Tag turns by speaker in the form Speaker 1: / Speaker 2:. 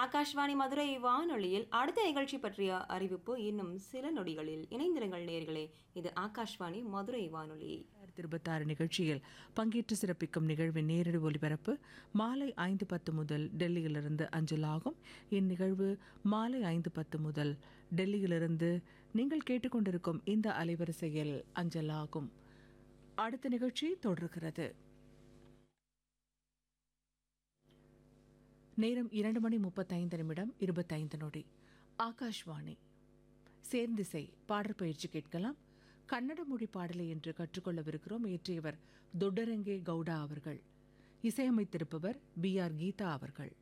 Speaker 1: ஆகாஷ்வாணி மதுரை வானொலியில் அடுத்த நிகழ்ச்சி பற்றிய அறிவிப்பு இன்னும் சில நொடிகளில் இணைந்திருங்கள் நேர்களே இது ஆகாஷ்வாணி மதுரை வானொலி
Speaker 2: ரெண்டாயிரத்தி இருபத்தாறு நிகழ்ச்சியில் பங்கேற்று சிறப்பிக்கும் நிகழ்வின் நேரடி ஒலிபரப்பு மாலை ஐந்து பத்து முதல் டெல்லியிலிருந்து அஞ்சலாகும் இந்நிகழ்வு மாலை ஐந்து பத்து முதல் டெல்லியிலிருந்து நீங்கள் கேட்டுக்கொண்டிருக்கும் இந்த அலைவரிசையில் அஞ்சலாகும் அடுத்த நிகழ்ச்சி தொடர்கிறது நேரம் இரண்டு மணி முப்பத்தைந்து நிமிடம் இருபத்தைந்து நொடி ஆகாஷ்வாணி சேர்ந்திசை பாடற் பயிற்சி கேட்கலாம் கன்னட மொழி பாடலை என்று கற்றுக்கொள்ளவிருக்கிறோம் இயற்றியவர் தொட்டரங்கே கவுடா அவர்கள் இசையமைத்திருப்பவர் பி ஆர் கீதா அவர்கள்